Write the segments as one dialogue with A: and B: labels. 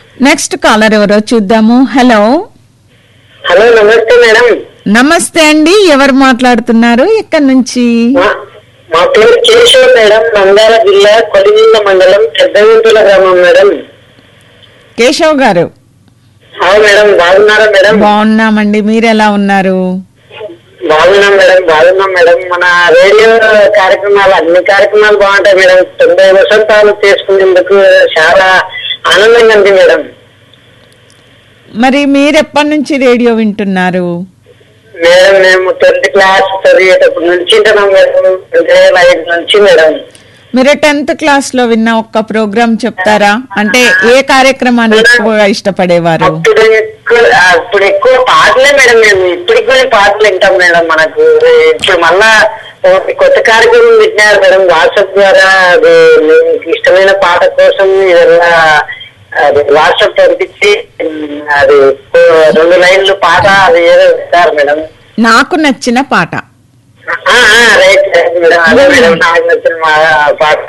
A: Next caller ఎవరో చూద్దాము hello
B: hello నమస్తే మేడం
A: నమస్తే అండి ఎవరు మాట్లాడుతున్నారు ఎక్కడి నుంచి
B: మా- మా పేరు కేశవ్ మేడం నంద్యాల జిల్లా కొలిజిల్ల మండలం పెద్దగుంటుల గ్రామం మేడం
A: కేశవ్ గారు
B: అవును మేడం బాగున్నారా మేడం
A: బాగున్నామండి మీరు ఎలా ఉన్నారు
B: బాగున్నాం మేడం బాగున్నాం మేడం మన రేడియో కార్యక్రమాలు అన్ని కార్యక్రమాలు బాగుంటాయి మేడం తొంభై వసంతాలు చేసుకునేందుకు చాలా ఆనందంగా ఉంది మేడం
A: మరి మీరు ఎప్పటి నుంచి రేడియో వింటున్నారు
B: మేడం మేము టెన్త్ క్లాస్ చదివేటప్పటి నుంచి వింటున్నాం మేడం రెండు వేల ఐదు నుంచి మేడం
A: మీరు టెన్త్ క్లాస్ లో విన్న ఒక్క ప్రోగ్రామ్ చెప్తారా అంటే ఏ కార్యక్రమాన్ని ఎక్కువగా ఇష్టపడేవారు
B: అప్పుడు ఎక్కువ అప్పుడు ఎక్కువ పాటలే మేడం మేము ఇప్పటికి కూడా పాటలు వింటాం మేడం మనకు ఇప్పుడు మళ్ళా ఒక కొత్త కార్యక్రమం పెట్టినారు మేడం వాట్సాప్ ద్వారా అది మీకు ఇష్టమైన పాట కోసం ఏదన్నా అది వాట్సాప్ పంపించి ఉమ్, అది ఓ రెండు లైన్లు పాట అది ఏదో ఇస్తారు మేడం
A: నాకు నచ్చిన పాట
B: ఆ, ఆ, రైట్ రైట్ మేడం అదే మేడం నాకు నచ్చిన మా పాట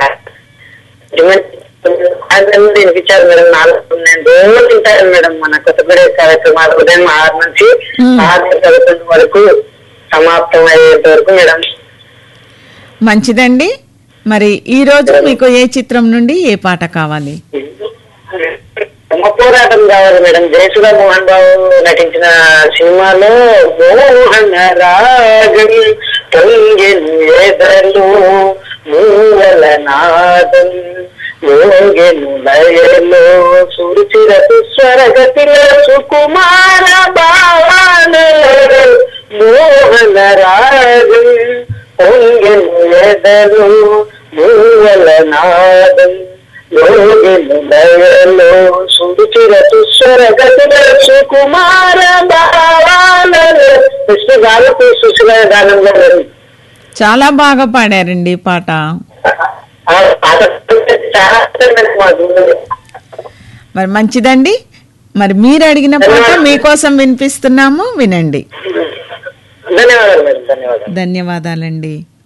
B: ఆయన వినిపించారు మేడం నాలుగు నేను రోజు తింటాను మేడం మన కొత్తపేట కార్యక్రమాలు ఉదయం ఆరు నుంచి
A: మ్మ్.
B: ఆరు పదకొండు వరకు సమాప్తం అయ్యేంత వరకు మేడం
A: మంచిదండి మరి ఈ రోజు మీకు ఏ చిత్రం నుండి ఏ పాట కావాలి
B: ధర్మ పోరాటం కావాలి మేడం జయసుధ మోహన్ బాబు నటించిన సినిమాలో మోహన రాగం పొంగెను ఎదలు మూల నాదం మోగెను లయలో సురుచిరతు స్వరగతిలో సుకుమార భావానలో మోహన రాగం పొంగెను ఎదలు మూల నాదం యోగిలో సురుచిరతు స్వరగతిలో సుకుమార భావాలలో కృష్ణ గాలకు సుశీల గానంలో ఉంది.
A: చాలా బాగా పాడారండి ఈ పాట
B: ఆ పాట చాలా ఇష్టమైన మాకు.
A: మరి మంచిదండి మరి మీరు అడిగిన పాట మీకోసం వినిపిస్తున్నాము వినండి
B: ధన్యవాదాలు మేడం ధన్యవాదాలు
A: ధన్యవాదాలండి